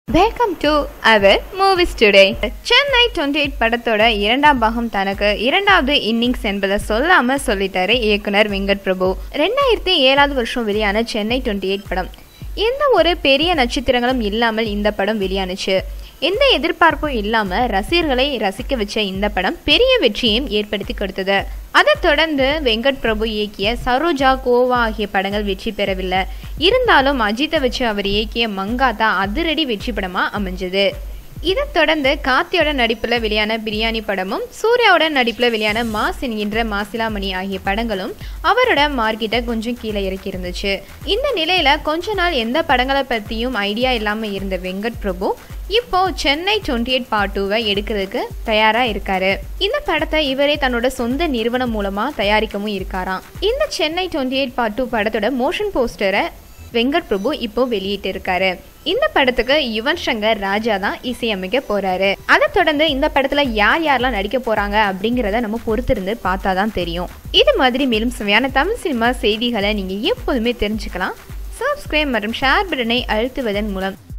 welcome to our movies today Chennai twenty eight படத்தோட இரண்டாம் பாகம் தனக்கு இரண்டாவது இன்னிங்ஸ் என்பதை சொல்லாம சொல்லிட்டாரு இயக்குனர் வெங்கட் பிரபு ரெண்டாயிரத்தி ஏழாவது வருஷம் வெளியான சென்னை டுவெண்ட்டி எயிட் படம் எந்த ஒரு பெரிய நட்சத்திரங்களும் இல்லாமல் இந்த படம் வெளியானுச்சு எந்த எதிர்பார்ப்பும் இல்லாம ரசிகர்களை ரசிக்க வச்ச இந்த படம் பெரிய வெற்றியையும் ஏற்படுத்தி கொடுத்தது அதைத் தொடர்ந்து வெங்கட் பிரபு இயக்கிய சரோஜா கோவா ஆகிய படங்கள் வெற்றி பெறவில்லை இருந்தாலும் அஜித்தை வச்சு அவர் இயக்கிய மங்காத்தா அதிரடி வெற்றி படமா அமைஞ்சது இதைத் தொடர்ந்து கார்த்தியோட நடிப்பில் வெளியான பிரியாணி படமும் சூர்யாவோட நடிப்பில் வெளியான மாஸ் என்கின்ற மாசிலாமணி ஆகிய படங்களும் அவரோட மார்க்கெட்டை கொஞ்சம் கீழே இறக்கி இருந்துச்சு இந்த நிலையில கொஞ்ச நாள் எந்த படங்களை பற்றியும் ஐடியா இல்லாமல் இருந்த வெங்கட் பிரபு இப்போ சென்னை டுவெண்ட்டி எயிட் பார்ட் டூவை எடுக்கிறதுக்கு தயாராக இருக்காரு இந்த படத்தை இவரே தன்னோட சொந்த நிறுவனம் மூலமாக தயாரிக்கவும் இருக்காராம் இந்த Chennai twenty eight part two படத்தோட மோஷன் போஸ்டரை வெங்கட் பிரபு இப்போ வெளியிட்டு இருக்காரு இந்த படத்துக்கு யுவன் சங்கர் ராஜா தான் இசையமைக்க போறாரு அதை தொடர்ந்து இந்த படத்துல யார் யாரெல்லாம் நடிக்க போறாங்க அப்படிங்கிறத நம்ம பொறுத்திருந்து பார்த்தா தான் தெரியும் இது மாதிரி மேலும் சுவையான தமிழ் சினிமா செய்திகளை நீங்க எப்போதுமே தெரிஞ்சுக்கலாம் சப்ஸ்கிரைப் மற்றும் ஷேர் பட்டனை அழுத்துவதன் மூலம்